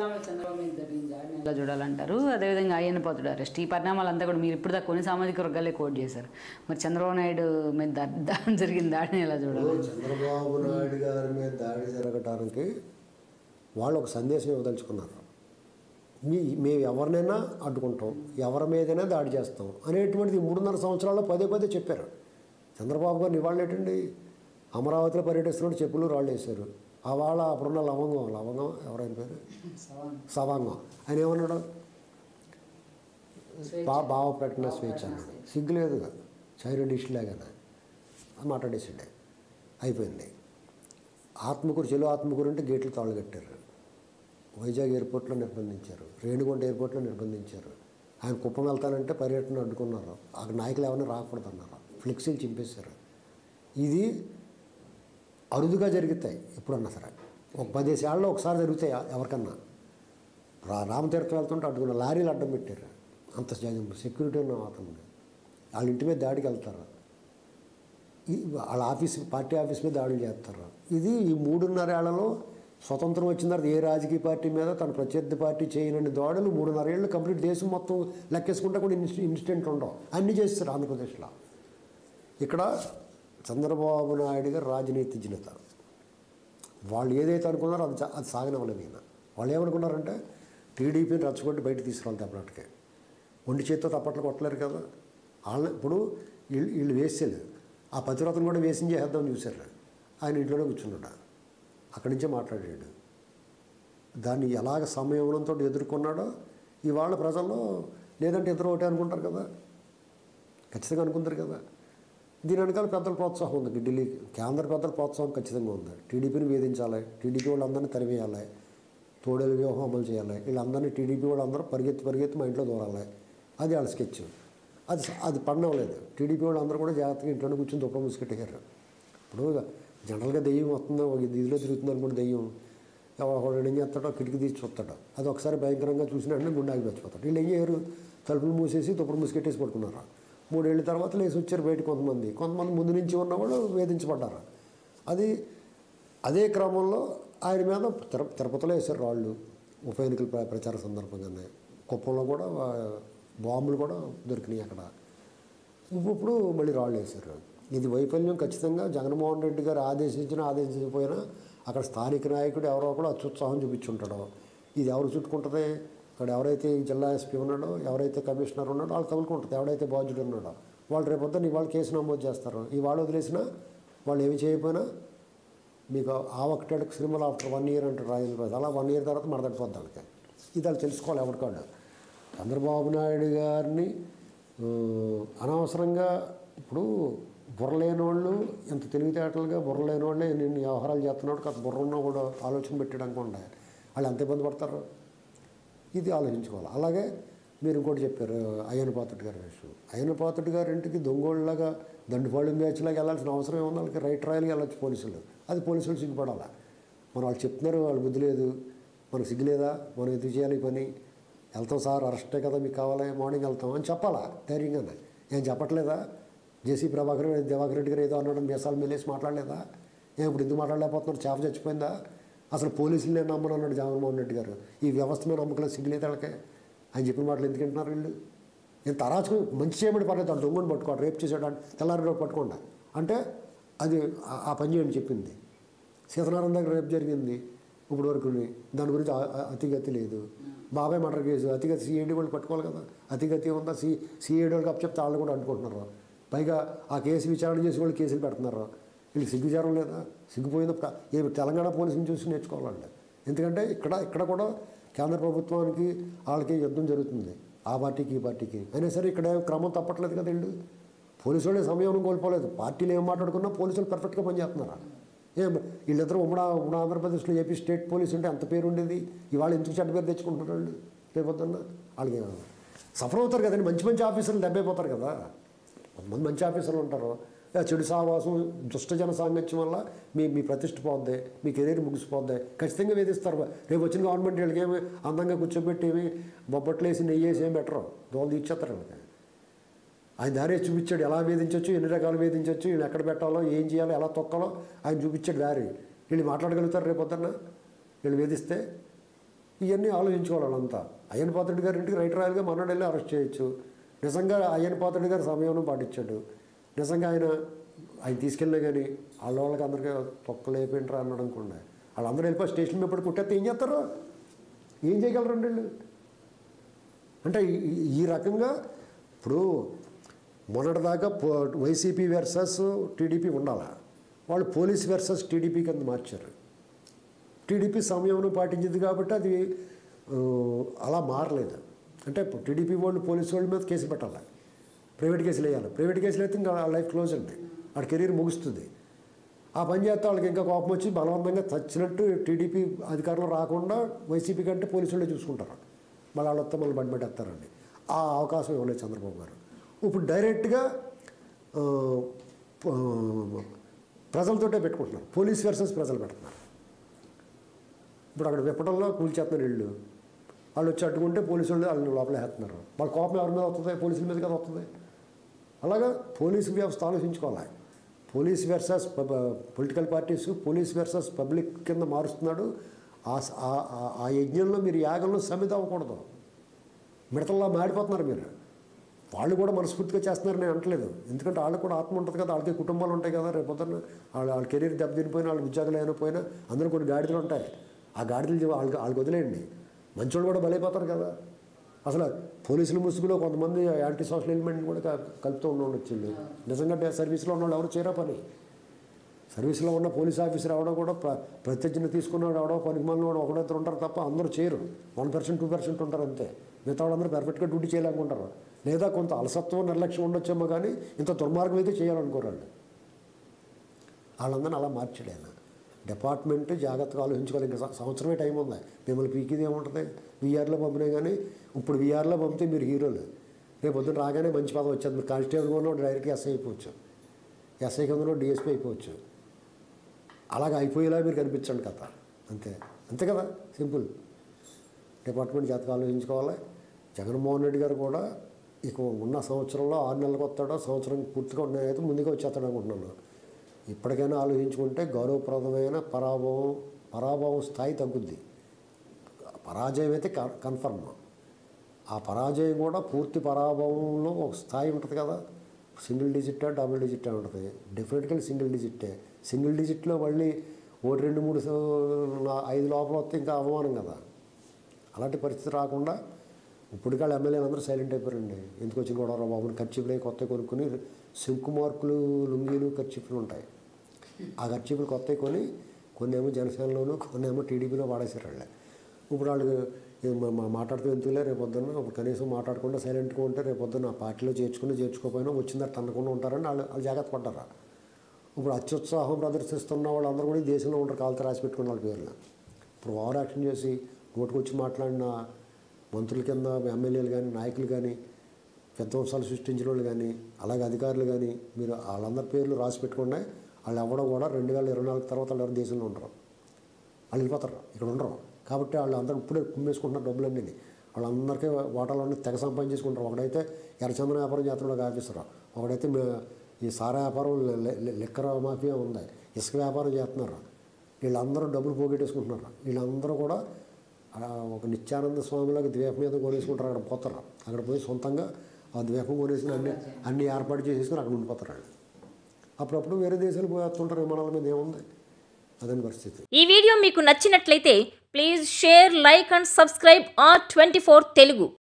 శ్రీరాములు చంద్రబాబు మీద జరిగిన దాడిని ఎలా చూడాలంటారు అదేవిధంగా అయ్యన్న పాత్రుడు అరెస్ట్ ఈ పరిణామాలంతా కూడా మీరు ఇప్పుడు దాకా కొన్ని సామాజిక వర్గాలే కోట్ చేశారు మరి చంద్రబాబు నాయుడు మీద దా- దా- జరిగిన దాడిని ఎలా చూడాలి ఇప్పుడు చంద్రబాబు నాయుడు గారి మీద దాడి జరగటానికి వాళ్ళు ఒక సందేశం ఇవ్వదలుచుకున్నారు మీ మేము ఎవరినైనా అడ్డుకుంటాం ఎవరి మీదైనా దాడి చేస్తాం అనేటువంటిది ఈ మూడున్నర సంవత్సరాల్లో పదే పదే చెప్పారు చంద్రబాబు గారు ఇవాళ ఏంటండి అమరావతిలో పర్యటిస్తున్నట్టు చెప్పులు రాళ్ళు వేశారు ఆ వాళ్ళ అప్పుడున్న లవంగం లవంగం ఎవరైనా పేరు సవాంగం ఆయన ఏమన్నాడు బా బావ ప్రకటన స్వేచ్ఛ అన్నాడు సిగ్గులేదు చైనా డిష్ లాగానే అని మాట్లాడేసిండే అయిపోయింది ఆత్మకూరు చెలు ఆత్మకూరు అంటే గేట్లు తాళ్ళు కట్టారు వైజాగ్ ఎయిర్పోర్ట్లో నిర్బంధించారు రేణిగుంట ఎయిర్పోర్ట్లో నిర్బంధించారు ఆయన కుప్పం వెళ్తానంటే పర్యటన అడ్డుకున్నారు అక్కడ నాయకులు ఎవరైనా రాకూడదన్నారు ఫ్లెక్సీలు చింపేశారు ఇది అరుదుగా జరుగుతాయి ఎప్పుడన్నా సరే ఒక పదేసేళ్ళలో ఒకసారి జరుగుతాయి ఎవరికన్నా రా రామతీర్థం వెళ్తుంటే అడ్డుకున్న లారీలు అడ్డం పెట్టారు అంత సెక్యూరిటీ ఉన్న అతను వాళ్ళ ఇంటి మీద దాడికి వెళ్తారు ఈ వాళ్ళ ఆఫీస్ పార్టీ ఆఫీస్ మీద దాడులు చేస్తారు ఇది ఈ మూడున్నర ఏళ్లలో స్వతంత్రం వచ్చిన తర్వాత ఏ రాజకీయ పార్టీ మీద తన ప్రత్యర్థి పార్టీ చేయనని దాడులు మూడున్నర ఏళ్ళు కంప్లీట్ దేశం మొత్తం లెక్కేసుకుంటే కూడా ఇన్స్టి ఇన్సిడెంట్ ఉండవు అన్నీ చేస్తారు ఆంధ్రప్రదేశ్లో ఇక్కడ చంద్రబాబు నాయుడు గారు రాజనీతిజ్ఞత వాళ్ళు ఏదైతే అనుకున్నారో అది చా- అది సాగనివ్వలేదు ఈయన వాళ్ళు ఏమనుకున్నారంటే టీడీపీని రచ్చగొట్టి బయట తీసుకురావాలి దెబ్బలాటకే ఒంటి చేత్తో తప్పట్లు కొట్టలేరు కదా వాళ్ళని ఇప్పుడు వీళ్ళు వీళ్ళు వేసేలేదు ఆ పతివ్రతను కూడా వేసింగ్ చేద్దామని చూశారు ఆయన ఇంట్లోనే కూర్చున్నాడు అక్కడి నుంచే మాట్లాడాడు దాన్ని ఎలాగ సంయమనంతో ఎదుర్కొన్నాడో ఇవాళ ప్రజల్లో లేదంటే ఇద్దరు ఒకటే అనుకుంటారు కదా ఖచ్చితంగా అనుకుంటారు కదా దీని వెనకాల పెద్దల ప్రోత్సాహం ఉంది ఢిల్లీ కేంద్ర పెద్దల ప్రోత్సాహం ఖచ్చితంగా ఉంది టీడీపీని వేధించాలి టీడీపీ వాళ్ళందరినీ తరివేయాలి తోడేల వ్యూహం అమలు చేయాలి వీళ్ళందరినీ టీడీపీ వాళ్ళందరూ పరిగెత్తి పరిగెత్తి మా ఇంట్లో దూరాలి అది వాళ్ళ స్కెచ్ అది అది పండవలేదు టీడీపీ వాళ్ళందరూ కూడా జాగ్రత్తగా ఇంట్లోనే కూర్చొని దుప్ప ముసుకెట్టారు ఇప్పుడు జనరల్గా దెయ్యం వస్తుందో ఒక ఇదిలో తిరుగుతుంది అనుకుంటే దెయ్యం ఎవడు ఏం చేస్తాడో కిటికీ తీసి చూస్తాడు అది ఒకసారి భయంకరంగా చూసిన వెంటనే గుండాకి చచ్చిపోతాడు వీళ్ళు ఏం చేయరు తలుపులు మూసేసి దుప్పటి మూసుకెట్టేసి పడుకున్నారు మూడేళ్ళ తర్వాత లేచి వచ్చారు బయట కొంతమంది కొంతమంది ముందు నుంచి ఉన్న వాళ్ళు వేధించబడ్డారు అది అదే క్రమంలో ఆయన మీద తిర తిరుపతిలో వేశారు రాళ్ళు ఉప ఎన్నికల ప్ర- ప్రచార సందర్భంగానే కుప్పంలో కూడా ఆ, బాంబులు కూడా దొరికినాయి అక్కడ ఇప్పుడు మళ్ళీ రాళ్ళు వేశారు ఇది వైఫల్యం ఖచ్చితంగా జగన్మోహన్ రెడ్డి గారు ఆదేశించినా ఆదేశించకపోయినా అక్కడ స్థానిక నాయకుడు ఎవరో కూడా అత్యుత్సాహం చూపించుంటాడో ఇది ఎవరు చుట్టుకుంటుంది అక్కడ ఎవరైతే ఈ జిల్లా ఎస్పీ ఉన్నాడో ఎవరైతే కమిషనర్ ఉన్నాడో వాళ్ళు తగులుకుంటుంది ఎవరైతే బాధ్యుడు ఉన్నాడో వాళ్ళు రేపొద్దున ఇవాళ కేసు నమోదు చేస్తారు ఇవాళ వదిలేసినా వాళ్ళు ఏమి చేయకపోయినా మీకు ఆ ఒకటి సినిమాలో ఆఫ్టర్ వన్ ఇయర్ అంటారు రాజేంద్ర ప్రసాద్ అలా వన్ ఇయర్ తర్వాత మడతడిపోద్ది వాళ్ళకి ఇది వాళ్ళు తెలుసుకోవాలి ఎవరికాడు చంద్రబాబు నాయుడు గారిని ఆ, అనవసరంగా ఇప్పుడు బుర్రలేని వాళ్ళు ఎంత తెలివితేటలుగా బుర్రలేని వాళ్ళే నేను వ్యవహారాలు చేస్తున్నాడు కాస్త బుర్ర ఉన్నా కూడా ఆలోచన పెట్టాడు అనుకోండి వాళ్ళు ఎంత ఇబ్బంది పడతారు ఇది ఆలోచించుకోవాలి అలాగే మీరు ఇంకోటి చెప్పారు అయ్యన పాత్రుడు గారి విషయం అయ్యన పాత్రుడు గారి ఇంటికి దొంగోళ్ళలాగా దండుపాళ్ళు బ్యాచ్లాగా వెళ్ళాల్సిన అవసరం ఏముంది వాళ్ళకి రైట్ రాయల్గా వెళ్ళొచ్చు పోలీసులు అది పోలీసులు సిగ్గుపడాలా మనం వాళ్ళు చెప్తున్నారు వాళ్ళు బుద్ధి లేదు మనకు సిగ్గు లేదా మనం ఎందుకు చేయాలి ఈ పని వెళ్తాం సార్ అరెస్టే కదా మీకు కావాలి మార్నింగ్ వెళ్తాం అని చెప్పాలా ధైర్యంగానే ఏం చెప్పట్లేదా జేసీ ప్రభాకర్ రెడ్డి దివాకర్ రెడ్డి గారు ఏదో అన్నాడు మీసాలు మెల్లేసి మాట్లాడలేదా ఏం ఇప్పుడు ఎందుకు మాట్లాడలేకపోతున్నారు చేప చచ్చిపోయిందా అసలు పోలీసులు నేను నమ్మను అన్నాడు జగన్మోహన్ రెడ్డి గారు ఈ వ్యవస్థ మీద నమ్మకం సిగ్గులేదు వాళ్ళకే ఆయన చెప్పిన మాటలు ఎందుకు వింటున్నారు వీళ్ళు నేను తరాచుకు మంచి చేయమని పర్లేదు ఆ దొంగని పట్టుకోండి రేపు చేసాడు అంటే తెల్లారి రోజు పట్టుకోండి అంటే అది ఆ- ఆ పని చేయండి చెప్పింది సీతనారాయణ దగ్గర రేపు జరిగింది ఇప్పుడు వరకు దాని గురించి ఆ- ఆ- అతిగతి లేదు బాబాయ్ మర్డర్ కేసు అతిగతి సిఐడి వాళ్ళు పట్టుకోవాలి కదా అతిగతి ఉందా సి సిఐడి వాళ్ళకి అప్పచెప్తే వాళ్ళు కూడా అడ్డుకుంటున్నారు పైగా ఆ కేసు విచారణ చేసి వాళ్ళు కేసులు పెడుతున్నారు వీళ్ళకి సిగ్గుచారం లేదా సిగ్గుపోయింది ఏమి తెలంగాణ పోలీసుని చూసి నేర్చుకోవాలండి ఎందుకంటే ఇక్కడ ఇక్కడ కూడా కేంద్ర ప్రభుత్వానికి వాళ్ళకి యుద్ధం జరుగుతుంది ఆ పార్టీకి ఈ పార్టీకి అయినా సరే ఇక్కడ ఏం క్రమం తప్పట్లేదు కదా వీళ్ళు పోలీసు వాళ్ళే సమయం కోల్పోలేదు పార్టీలు ఏం మాట్లాడుకున్నా పోలీసులు పర్ఫెక్ట్గా పనిచేస్తున్నారు ఏం వీళ్ళిద్దరూ ఉమ్మడి ఉమ్మడి ఆంధ్రప్రదేశ్లో ఏపీ స్టేట్ పోలీస్ అంటే అంత పేరు ఉండేది ఇవాళ ఎందుకు చెడ్డ పేరు తెచ్చుకుంటున్నారు వాళ్ళు రేపొద్దున్న వాళ్ళకి సఫర్ అవుతారు కదండి మంచి మంచి ఆఫీసర్లు దెబ్బైపోతారు కదా కొంతమంది మంచి ఆఫీసర్లు ఉంటారు ఆ చెడు సావాసం దుష్టజన సాంగత్యం వల్ల మీ మీ ప్రతిష్ట పోద్ది మీ కెరీర్ ముగిసిపోద్ది ఖచ్చితంగా వేధిస్తారు రేపు వచ్చిన గవర్నమెంట్ వీళ్ళకి ఏమి అందంగా కూర్చోబెట్టి ఏమి బొబ్బట్లు వేసి నెయ్యి వేసి ఏం బెటరు దోలు తీర్చేస్తారు వీళ్ళకి ఆయన దారి చూపించాడు ఎలా వేధించవచ్చు ఎన్ని రకాలు వేధించవచ్చు వీళ్ళు ఎక్కడ పెట్టాలో ఏం చేయాలో ఎలా తొక్కాలో ఆయన చూపించాడు దారి వీళ్ళు మాట్లాడగలుగుతారు రేపు పొద్దున్న వీళ్ళు వేధిస్తే ఇవన్నీ ఆలోచించుకోవాలి వాళ్ళంతా అయ్యన్ పాత్రుడి గారి ఇంటికి రైట్ రాయల్గా మనోడు వెళ్ళి అరెస్ట్ చేయొచ్చు నిజంగా అయ్యన్ పాత్రుడి గారు సమయం పాటించాడు నిజంగా ఆయన ఆయన తీసుకెళ్ళినా కానీ వాళ్ళ వాళ్ళకి అందరికీ తొక్కలు అయిపోయింటారా అన్నాడు అనుకోండి వాళ్ళందరూ వెళ్ళిపోయి స్టేషన్ మీద పడి కుట్టేస్తే ఏం చేస్తారు ఏం చేయగలరండి వీళ్ళు అంటే ఈ- ఈ- ఈ రకంగా ఇప్పుడు మొన్నటిదాకా పో- వైసీపీ వెర్సెస్ టీడీపీ ఉండాలా వాళ్ళు పోలీస్ వెర్సెస్ టీడీపీ కింద మార్చారు టీడీపీ సమయంను పాటించింది కాబట్టి అది ఆ, అలా మారలేదు అంటే టీడీపీ వాళ్ళు పోలీసు వాళ్ళ మీద కేసు పెట్టాలి ప్రైవేట్ కేసులు వేయాలి ప్రైవేట్ కేసులు అయితే ఇంకా లైఫ్ క్లోజ్ అండి వాడి కెరీర్ ముగుస్తుంది ఆ పని చేస్తే వాళ్ళకి ఇంకా కోపం వచ్చి బలవంతంగా చచ్చినట్టు టీడీపీ అధికారంలో రాకుండా వైసీపీ కంటే పోలీసు వాళ్ళే చూసుకుంటారు మళ్ళీ వాళ్ళు వస్తే మళ్ళీ బండి పెట్టేస్తారండి ఆ అవకాశం ఇవ్వలేదు చంద్రబాబు గారు ఇప్పుడు డైరెక్ట్గా ఆ, ప- ప్రజలతోటే పెట్టుకుంటున్నారు పోలీస్ వర్సెస్ ప్రజలు పెడుతున్నారు ఇప్పుడు అక్కడ విప్పడంలో కూల్చేస్తున్నారు ఇళ్ళు వాళ్ళు వచ్చి అడ్డుకుంటే పోలీసు వాళ్ళు వాళ్ళని లోపల వేస్తున్నారు వాళ్ళ కోపం ఎవరి మీద వస్తుంది పోలీసుల మీద కదా వస్తుంది అలాగా పోలీసు వ్యవస్థ ఆలోచించుకోవాలి police versus political parties police versus public కింద మారుస్తున్నాడు ఆ స- ఆ- ఆ- ఆ యజ్ఞంలో మీరు యాగంలో సమిత అవ్వకూడదు మిడతల్లా మాడిపోతున్నారు మీరు వాళ్ళు కూడా మనస్ఫూర్తిగా చేస్తున్నారు నేను అంటలేదు ఎందుకంటే వాళ్ళకి కూడా ఆత్మ ఉంటుంది కదా వాళ్ళకి కుటుంబాలు ఉంటాయి కదా రేపు పొద్దున్న వాళ్ళ వాళ్ళ కెరీర్ దెబ్బతినిపోయినా వాళ్ళ ఉద్యోగాలు అయినా పోయినా అందరూ కొన్ని గాడిదలు ఉంటాయి ఆ గాడిదలు చె- వాళ్ళకి వాళ్ళకి వదిలేయండి మంచోళ్ళు కూడా బలైపోతారు కదా అసలు పోలీసుల ముసుగులో కొంతమంది యాంటీ సోషల్ ఎలిమెంట్ కూడా క- కలుపుతూ ఉండొచ్చు వీళ్ళు. నిజంగా డే- సర్వీస్లో ఉన్న వాళ్ళు ఎవరు చేయరా పని సర్వీస్లో ఉన్న పోలీస్ ఆఫీసర్ ఎవడో కూడా ప్ర ప్రత్యర్థిని తీసుకున్నాడు ఎవడో పనికి మళ్ళీ వాడు ఒకడొద్దరు ఉంటారు తప్ప అందరూ చేయరు వన్ పర్సెంట్ టూ పర్సెంట్ ఉంటారు అంతే మిగతా వాళ్ళందరూ పర్ఫెక్ట్గా డ్యూటీ చేయలేకుంటారు లేదా కొంత అలసత్వం నిర్లక్ష్యం ఉండొచ్చేమో కానీ ఇంత దుర్మార్గం అయితే చేయాలనుకోరు వాళ్ళు వాళ్ళందరినీ అలా మార్చాడు ఆయన డిపార్ట్మెంట్ జాగ్రత్తగా ఆలోచించుకోవాలి ఇంకా సం- సంవత్సరమే టైం ఉంది మిమ్మల్ని పీకిది ఏముంటుంది వీఆర్లో పంపినా కానీ ఇప్పుడు వీఆర్లో పంపితే మీరు హీరోలు రేపు పొద్దున్న రాగానే మంచి పదం వచ్చేది మీరు కానిస్టేబుల్ ఉన్న డైరెక్ట్గా ఎస్ఐ అయిపోవచ్చు ఎస్ఐ కింద డిఎస్పీ అయిపోవచ్చు అలాగ అయిపోయేలా మీరు కనిపించండి కథ అంతే అంతే కదా సింపుల్ డిపార్ట్మెంట్ జాతకు ఆలోచించుకోవాలి జగన్మోహన్ రెడ్డి గారు కూడా ఇక ఉన్న సంవత్సరంలో ఆరు నెలలకు వస్తాడో సంవత్సరం పూర్తిగా ఉన్నాయైతే ముందుగా వచ్చేస్తాడు అనుకుంటున్నాను ఇప్పటికైనా ఆలోచించుకుంటే గౌరవప్రదమైన పరాభవం పరాభవం స్థాయి తగ్గుద్ది పరాజయం అయితే క- కన్ఫర్మ్ ఆ పరాజయం కూడా పూర్తి పరాభవంలో ఒక స్థాయి ఉంటుంది కదా సింగిల్ డిజిట్టా డబుల్ డిజిట్టా ఉంటుంది డెఫినెట్గా సింగిల్ డిజిట్టే సింగిల్ డిజిట్లో మళ్ళీ ఒకటి రెండు మూడు సో- నా- ఐదు లోపల వస్తే ఇంకా అవమానం కదా అలాంటి పరిస్థితి రాకుండా ఇప్పుడు కాళ్ళ ఎమ్మెల్యేలు అందరూ సైలెంట్ అయిపోయారండి ఎందుకు వచ్చిన గొడవ బాబుని ఖర్చీపులే కొత్త కొనుక్కుని సింకు మార్కులు లుంగీలు ఖర్చీపులు ఉంటాయి ఆ ఖర్చీపులు కొత్త కొని కొన్ని ఏమో జనసేనలోను కొన్ని ఏమో టీడీపీలో వాడేశారు వాళ్ళే ఇప్పుడు వాళ్ళు ఏ మా- మా మాట్లాడుతూ ఎందుకులే రేపు పొద్దున్న ఇప్పుడు కనీసం మాట్లాడకుండా సైలెంట్గా ఉంటే రేపు పొద్దున్న ఆ పార్టీలో చేర్చుకుని చేర్చుకోకపోయినా వచ్చిందా తన్నకుండా ఉంటారని వాళ్ళు వాళ్ళు జాగ్రత్త పడ్డారా ఇప్పుడు అత్యుత్సాహం ప్రదర్శిస్తున్న వాళ్ళందరూ కూడా ఈ దేశంలో ఉంటారు కాలుతో రాసి పెట్టుకున్న వాళ్ళ పేర్లు ఇప్పుడు ఓవర్ యాక్షన్ చేసి నోటుకొచ్చి మాట్లాడిన మంత్రుల కింద ఎమ్మెల్యేలు కానీ నాయకులు కానీ విధ్వంసాలు సృష్టించిన వాళ్ళు కానీ అలాగే అధికారులు కానీ మీరు వాళ్ళందరి పేర్లు రాసి పెట్టుకున్నా వాళ్ళు ఎవడో కూడా రెండు వేల ఇరవై నాలుగు తర్వాత వాళ్ళు ఎవరు దేశంలో ఉండరు వాళ్ళు వెళ్ళిపోతారు ఇక్కడ ఉండరు కాబట్టి వాళ్ళు అందరూ ఇప్పుడే కుమ్మేసుకుంటున్నారు డబ్బులన్నీ వాళ్ళందరికీ వాటాలన్నీ తెగ సంపాదించుకుంటారు ఒకడైతే ఎర్రచందన వ్యాపారం చేస్తున్నాడు ఒక ఆఫీసర్ ఒకడైతే మే- ఈ సారా వ్యాపారం లె- లె- లిక్కర్ మాఫియా ఉంది ఇసుక వ్యాపారం చేస్తున్నారు వీళ్ళందరూ డబ్బులు పోగొట్టేసుకుంటున్నారు వీళ్ళందరూ కూడా ఆ, ఒక నిత్యానంద స్వామిలాగా ద్వీపం మీద కొనేసుకుంటారు అక్కడ పోతారు అక్కడ పోయి సొంతంగా ఆ ద్వీపం కొనేసుకుని అన్ని అన్ని ఏర్పాటు చేసేసుకుని అక్కడ ఉండిపోతారు వాళ్ళు అప్పుడప్పుడు వేరే దేశాలు పోయి వస్తుంటారు విమానాల మీద ఏముంది అదని పరిస్థితి ఈ వీడియో మీకు నచ్చినట్లయితే please share like and subscribe R twenty Telugu